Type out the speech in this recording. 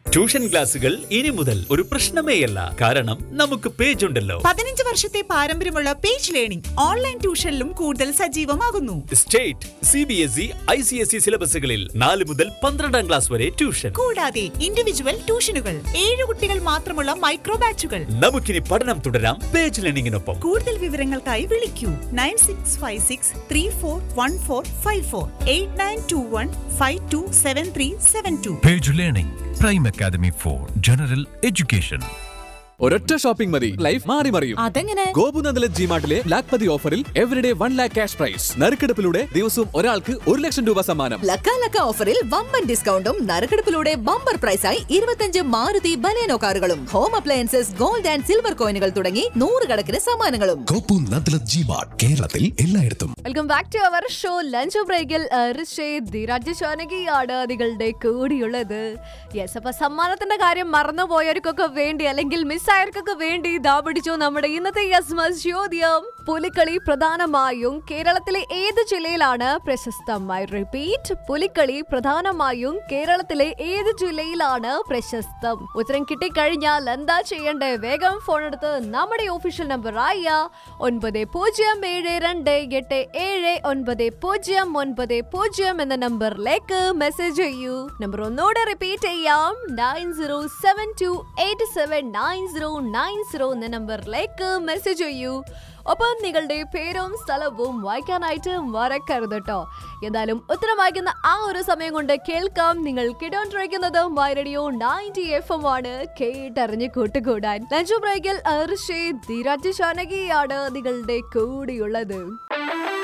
tuition ക്ലാസുകൾ ഇനി മുതൽ ഒരു പ്രശ്നമേയല്ല കാരണം നമുക്ക് പേജ് ഉണ്ടല്ലോ പതിനഞ്ച് വർഷത്തെ പാരമ്പര്യമുള്ള പേജ് ലേണിംഗ് ഓൺലൈൻ ട്യൂഷനിലും കൂടുതൽ സജീവമാകുന്നു state C B S E I C S E സിലബസുകളിൽ നാല് മുതൽ പന്ത്രണ്ടാം ക്ലാസ് വരെ ട്യൂഷൻ കൂടാതെ ഇൻഡിവിജ്വൽ ട്യൂഷനുകൾ ഏഴ് കുട്ടികൾ മാത്രമുള്ള മൈക്രോ ബാച്ചുകൾ നമുക്കിനി പഠനം തുടരാം പേജ് ലേണിംഗിനൊപ്പം കൂടുതൽ വിവരങ്ങൾക്കായി വിളിക്കൂ nine six five six three four one four five four eight nine two one five two seven three seven two page learning prime academy for general education ഒരൊറ്റ ഷോപ്പിംഗ് മതി ലൈഫ് മാറി മറിയും അതെങ്ങനെ ഗോപുനന്ദല ജിമാർട്ടിലെ ലാക്പതി ഓഫറിൽ everyday one lakh cash prize നറുക്കെടുപ്പിലൂടെ ദിവസവും ഒരാൾക്ക് ഒരു ലക്ഷം രൂപ സമ്മാനം ലക്ക ലക്ക ഓഫറിൽ വമ്പൻ ഡിസ്കൗണ്ടും നറുക്കെടുപ്പിലൂടെ ബമ്പർ പ്രൈസായി ഇരുപത്തഞ്ച് മാരുതി ബലേനോ കാറുകളും home appliances gold and silver കോയിനുകൾ തുടങ്ങി നൂറുകണക്കിന് സമ്മാനങ്ങളും കോപ്പു നദ്ല ജിമാർട്ട് കേരളത്തിൽ എല്ലായിടത്തും welcome back to our show lunch ബ്രേക്കിൽ ധീരാജ് ശാനകിയാണ് നിങ്ങളുടെ കൂടിയുള്ളത് യെസ് അപ്പൊ സമ്മാനത്തിന്റെ കാര്യം മറന്നുപോയവർക്കൊക്കെ വേണ്ടി അല്ലെങ്കിൽ മിസ്സായവർക്കൊക്കെ വേണ്ടി ഇതാ പിടിച്ചു നമ്മുടെ ഇന്നത്തെ യെസ് മസ് ചോദ്യം പുലിക്കളി പ്രധാനമായും കേരളത്തിലെ ഏത് ജില്ലയിലാണ് പ്രശസ്തമായി റിപ്പീറ്റ് പുലിക്കളി പ്രധാനമായും കേരളത്തിലെ ഏത് ജില്ലയിലാണ് പ്രശസ്തം ഉത്തരം കിട്ടിക്കഴിഞ്ഞാൽ എന്താ ചെയ്യണ്ടേ വേഗം ഫോൺ എടുത്ത് നമ്മുടെ ഒഫീഷ്യൽ നമ്പർ ആയ ഒൻപത് പൂജ്യം ഏഴ് രണ്ട് എട്ട് ഏഴ് ഒൻപത് പൂജ്യം ഒൻപത് പൂജ്യം എന്ന നമ്പറിലേക്ക് മെസ്സേജ് ചെയ്യൂ നമ്പർ ഒന്നോടെ റിപ്പീറ്റ് ചെയ്യാം nine zero seven two eight seven nine zero nine zero എന്ന നമ്പറിലേക്ക് മെസ്സേജ് ചെയ്യൂ ഒപ്പം നിങ്ങളുടെ പേരും സ്ഥലവും വായിക്കാനായിട്ട് മറക്കരുത് കേട്ടോ എന്തായാലും ഉത്തരം വായിക്കുന്ന ആ ഒരു സമയം കൊണ്ട് കേൾക്കാം നിങ്ങൾ കേട്ടോണ്ടിരിക്കുന്നത് my radio ninety F M ആണ് കേട്ടറിഞ്ഞ് കൂട്ടുകൂടാൻ ലഞ്ച് ബ്രേക്കിൽ അർഷേ ധീരാജ് ഷാനകിയാണ് നിങ്ങളുടെ കൂടിയുള്ളത്